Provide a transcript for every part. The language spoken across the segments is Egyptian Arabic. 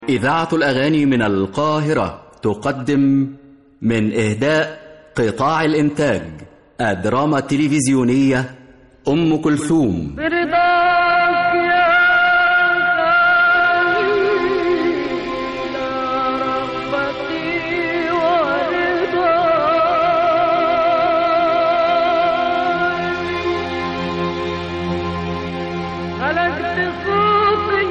إذاعة الأغاني من القاهرة تقدم من إهداء قطاع الإنتاج الدراما التلفزيونية أم كلثوم برضاك يا خليل رغبتي ورضاي خلقت صوتي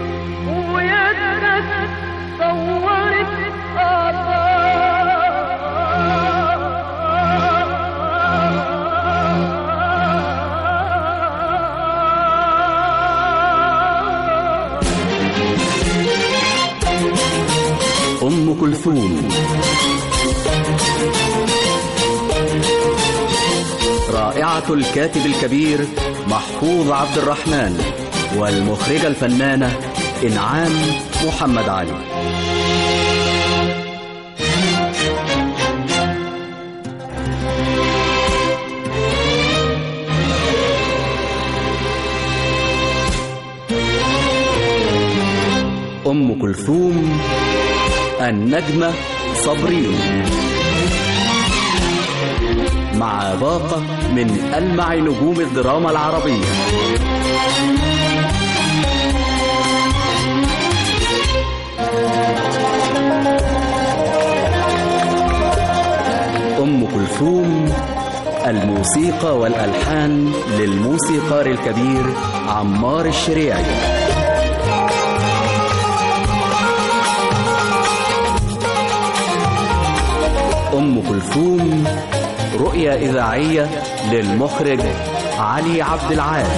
ويدك صورت أم كلثوم رائعة الكاتب الكبير محفوظ عبد الرحمن والمخرجة الفنانة إنعام محمد علي أم كلثوم النجمة صبرين مع باقة من ألمع نجوم الدراما العربية أم كلثوم الموسيقى والألحان للموسيقار الكبير عمار الشريعي أم كلثوم رؤية إذاعية للمخرج علي عبد العال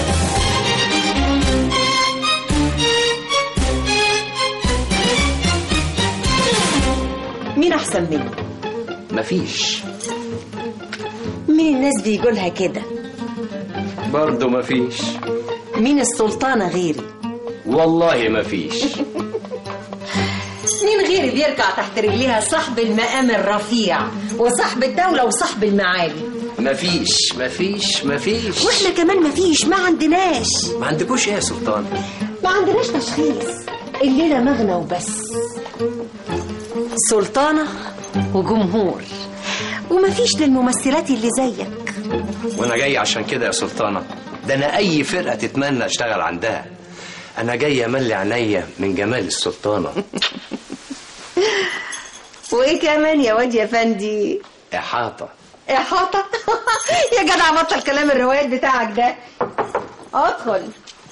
مين احسن مني مفيش مين الناس بيقولها كده برضه مفيش مين السلطانه غيري والله مفيش مين غيري بيركع تحت رجليها صاحب المقام الرفيع وصاحب الدوله وصاحب المعالي مفيش مفيش مفيش واحنا كمان مفيش ما عندناش ما عندكوش ايه يا سلطان ما عندناش تشخيص الليله مغنى وبس سلطانه وجمهور ومفيش للممثلات اللي زيك وانا جاي عشان كده يا سلطانة ده انا اي فرقة تتمنى اشتغل عندها انا جاي املي عينيا من جمال السلطانة وايه كمان يا واد يا فندي احاطة احاطه يا جدع بطل كلام الروايات بتاعك ده ادخل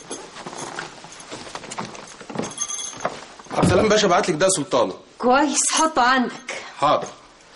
عبد السلام باشا بعت لك ده يا سلطانه كويس حطه عندك حاضر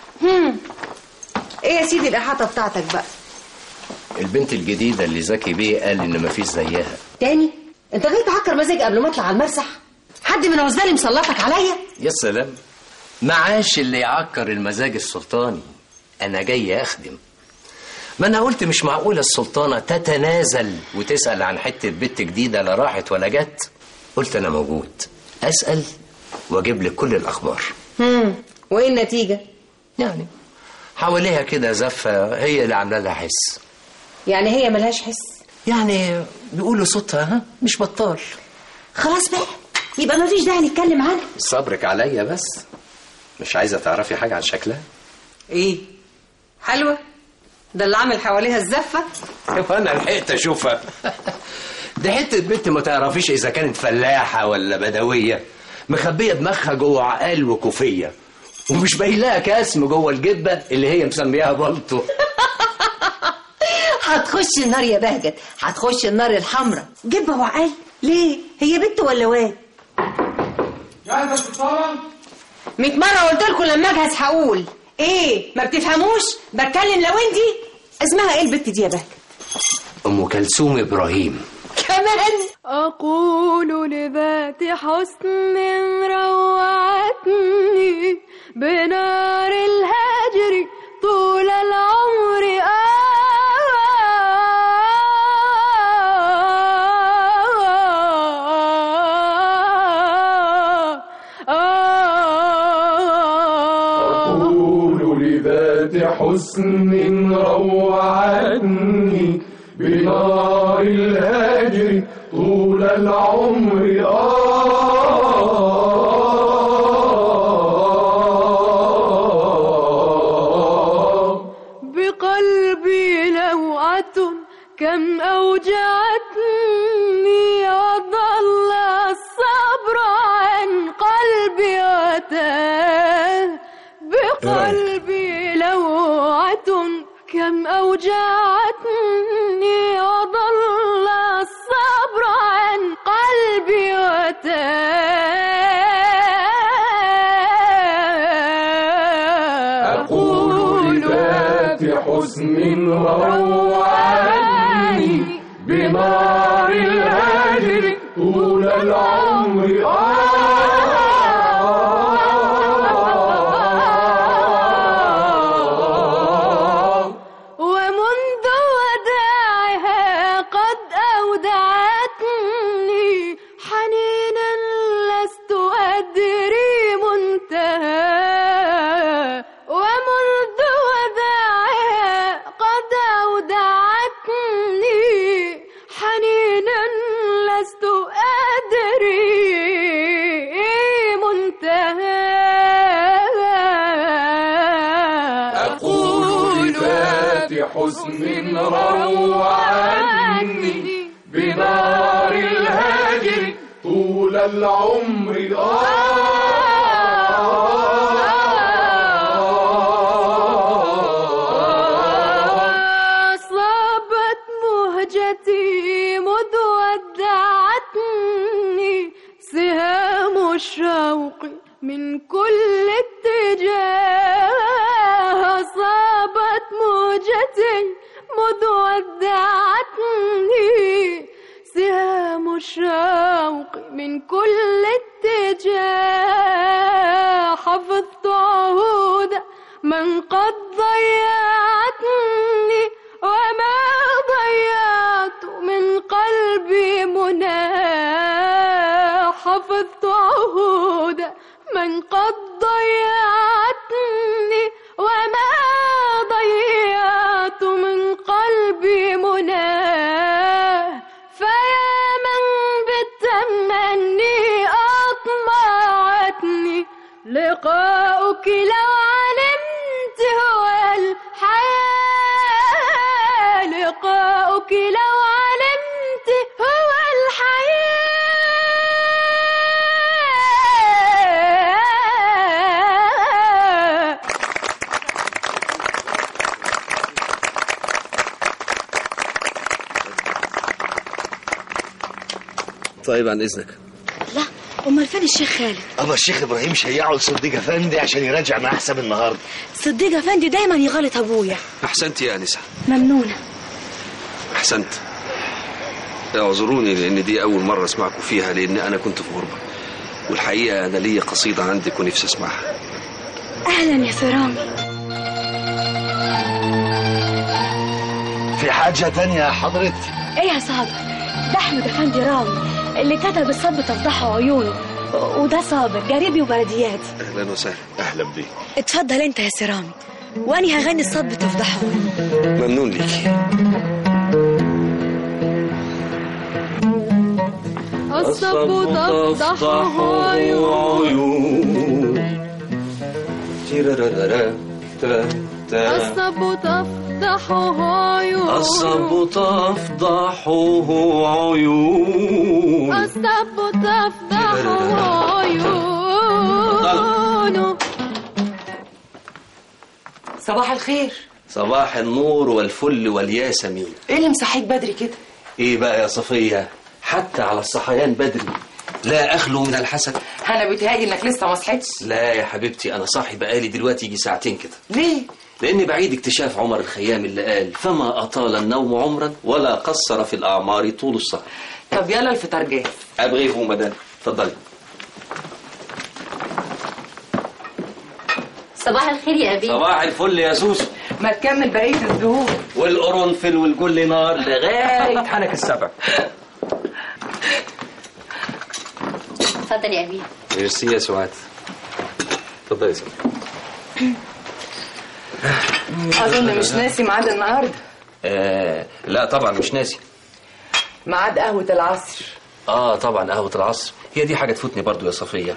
ايه يا سيدي الاحاطه بتاعتك بقى البنت الجديدة اللي زكي بيه قال ان مفيش زيها تاني انت جاي تعكر مزاج قبل ما اطلع على المسرح حد من عزالي مسلطك عليا يا سلام معاش اللي يعكر المزاج السلطاني انا جاي اخدم ما انا قلت مش معقولة السلطانة تتنازل وتسأل عن حتة بنت جديدة لا راحت ولا جت قلت انا موجود اسأل واجيب لك كل الاخبار هم وايه النتيجه يعني حواليها كده زفة هي اللي عاملة لها حس يعني هي ملهاش حس يعني بيقولوا صوتها ها مش بطال خلاص بقى يبقى مفيش داعي نتكلم عنها صبرك عليا بس مش عايزة تعرفي حاجة عن شكلها ايه حلوه ده اللي عامل حواليها الزفه شوف انا لحقت اشوفها دي حته بنت ما تعرفيش اذا كانت فلاحه ولا بدويه مخبيه دماغها جوه عقال وكوفيه ومش باين لها كاسم جوه الجبه اللي هي مسمياها بلطو هتخش النار يا بهجت هتخش النار الحمراء جبه وعقال ليه هي بنت ولا واد يا سلطان ميت مرة قلت لكم لما اجهز هقول ايه ما بتفهموش بتكلم لو انتي اسمها ايه البت دي يا بهجت ام كلثوم ابراهيم كمان أقول لذات حسن روعتني بنار الهجر طول العمر آه آه أقول لذات حسن روعتني بنار الهجر طول العمر آه وتاه بقلبي لوعة كم أوجعتني وضل الصبر عن قلبي وتاه أقول لذات حسن روعني بنار الهجر طول العمر آه ومنذ وداعها قد أودعتني حنينا لست أدري منتهى ومنذ وداعها قد أودعتني حنينا لست أدري منتهى أقول ذات حسن روعني بنار الهجر طول العمر آه أصابت مهجتي مذ ودعتني سهام الشوق من كل اتجاه أصابت مهجتي مذ ودعتني سهام الشوق من كل اتجاه حفظت عهود من قد ضيعتني وما ضيعت من قلبي مناه حفظت عهود من قد ضيعتني وما ضيعت من قلبي مناه فيا من بالتمني أطمعتني لقاؤك لو علمت هو الحياة لقاؤك لو علمت هو الحياة طيب عن اذنك لا امال فين الشيخ خالد أما الشيخ إبراهيم شيعه لصديق أفندي عشان يراجع مع حساب النهاردة صديق افندي دايما يغلط ابويا احسنت يا انسه ممنونه احسنت اعذروني لان دي اول مره اسمعكم فيها لان انا كنت في غربه والحقيقه انا ليا قصيده عندك ونفسي اسمعها اهلا يا سرامي في حاجة تانية يا حضرتك ايه يا صابر ده احمد افندي رامي اللي كتب الصب تفضحه عيونه وده صابر جريبي وبلدياتي اهلا وسهلا أهلا بيك اتفضل انت يا سرامي واني هغني الصب تفضحه ممنون ليكي الصب تفضحه عيون تيرارارا، تا، تا. الصب تفضحه عيون الصب تفضحه عيون الصب تفضحه عيون صباح الخير صباح النور والفل والياسمين ايه اللي مصحيك بدري كده ايه بقى يا صفية حتى على الصحيان بدري لا اخلو من الحسد انا بيتهيألي انك لسه ما صحيتش لا يا حبيبتي انا صاحي بقالي دلوقتي يجي ساعتين كده ليه لاني بعيد اكتشاف عمر الخيام اللي قال فما اطال النوم عمرا ولا قصر في الاعمار طول السهر طب يلا الفطار جاهز ابغيه مدام اتفضلي صباح الخير يا أبي صباح الفل يا سوسو ما تكمل بقيه الزهور والقرنفل والكل نار لغايه حنك السبع اتفضل يا أبي ميرسي يا سعاد اتفضلي يا سعاد اظن مش ناسي ميعاد النهارده آه لا طبعا مش ناسي ميعاد قهوه العصر اه طبعا قهوة العصر هي دي حاجة تفوتني برضو يا صفية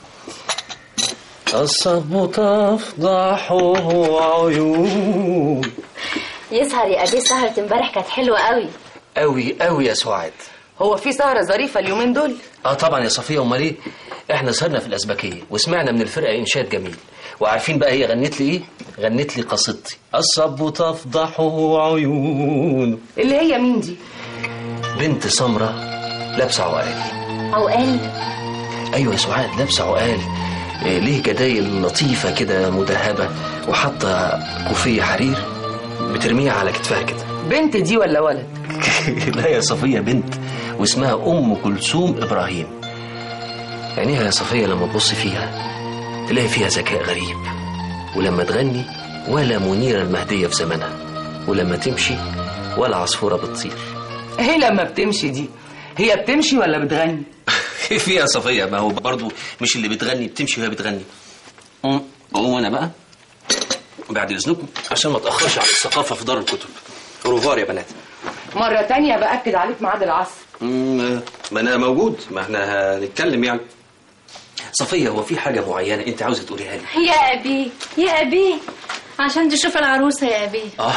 الصب تفضحه عيون يظهر يا أبي سهرة امبارح كانت حلوة قوي قوي قوي يا سعاد هو في سهره ظريفه اليومين دول اه طبعا يا صفية امال ايه احنا سهرنا في الازبكيه وسمعنا من الفرقه انشاد جميل وعارفين بقى هي غنت لي ايه غنت لي قصيدتي الصب تفضح عيون اللي هي مين دي بنت سمرة لابسه عقال عقال ايوه يا سعاد لابسه عقال إيه، ليه جدايل لطيفه كده مدهبه وحاطه كوفيه حرير بترميها على كتفها كده بنت دي ولا ولد لا يا صفيه بنت واسمها ام كلثوم ابراهيم عينيها يا صفيه لما تبص فيها تلاقي فيها ذكاء غريب ولما تغني ولا منيره المهديه في زمنها ولما تمشي ولا عصفوره بتطير هي لما بتمشي دي هي بتمشي ولا بتغني فيها صفيه ما هو برضو مش اللي بتغني بتمشي وهي بتغني أم، اقوم انا بقى بعد اذنكم عشان ما اتاخرش على الثقافه في دار الكتب اوروفار يا بنات مرة تانية بأكد عليك ميعاد العصر أمم، ما انا موجود ما احنا هنتكلم يعني صفيه هو في حاجه معينه انت عاوزه تقوليها لي يا أبي يا أبي عشان تشوف العروسة يا أبي اه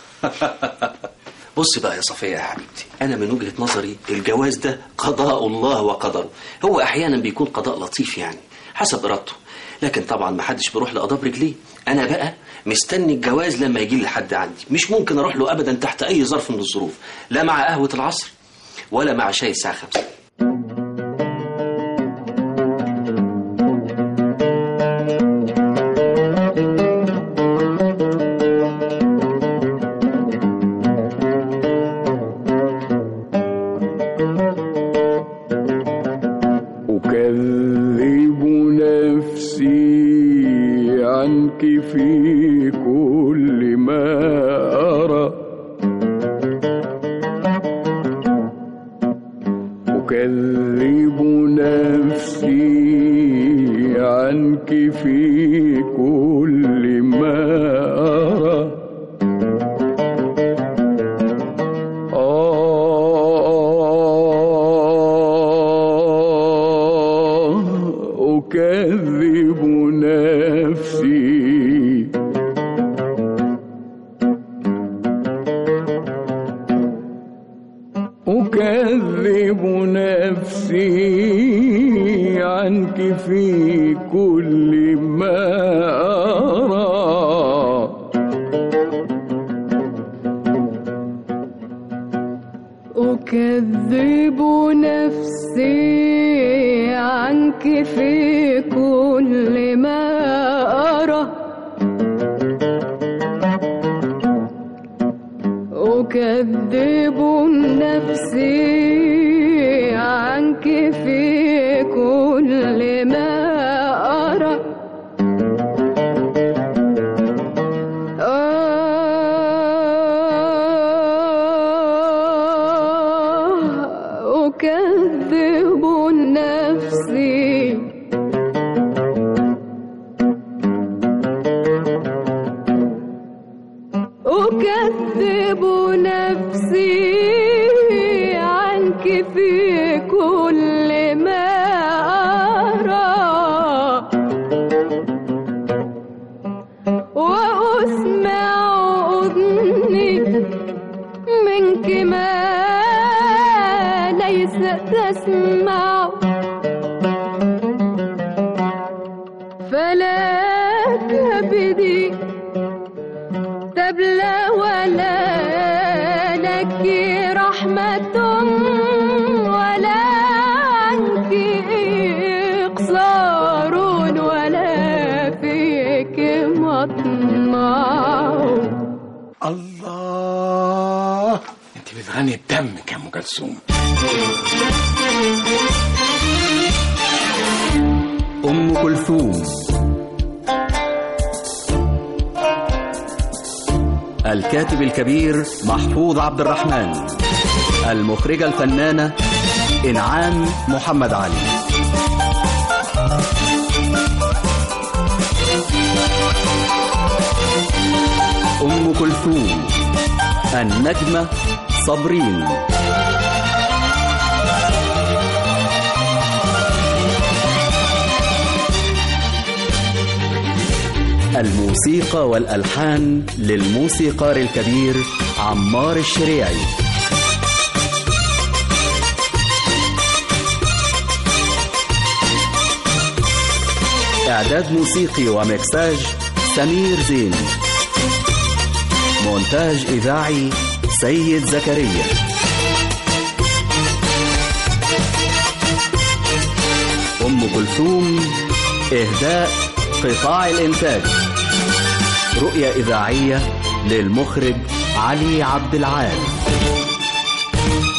بص بقى يا صفية يا حبيبتي أنا من وجهة نظري الجواز ده قضاء الله وقدره هو أحيانا بيكون قضاء لطيف يعني حسب إرادته لكن طبعا ما حدش بيروح لقضاء برجليه أنا بقى مستني الجواز لما يجي لي حد عندي مش ممكن أروح له أبدا تحت أي ظرف من الظروف لا مع قهوة العصر ولا مع شاي الساعة خمسة أكذب نفسي عنك في كل ما أرى أكذب نفسي عنك في كل ما أرى آه أكذب نفسي أكذب نفسي عنك في كل ما أرى أكذب نفسي عنك في كل ما أرى أكذب نفسي عنك في كل ما أرى آه أكذب نفسي أكذب نفسي عنك في كل ما أرى وأسمع أذني منك ما ليس تسمع فلا كبدي تبلى ولا لك رحمة ولا عنك إقصار ولا فيك مطمع الله انت بتغني بدمك يا ام كلثوم أم كلثوم الكاتب الكبير محفوظ عبد الرحمن المخرجة الفنانة إنعام محمد علي أم كلثوم النجمة صابرين الموسيقى والألحان للموسيقار الكبير عمار الشريعي إعداد موسيقي ومكساج سمير زين مونتاج إذاعي سيد زكريا أم كلثوم إهداء قطاع الإنتاج رؤية إذاعية للمخرج علي عبد العال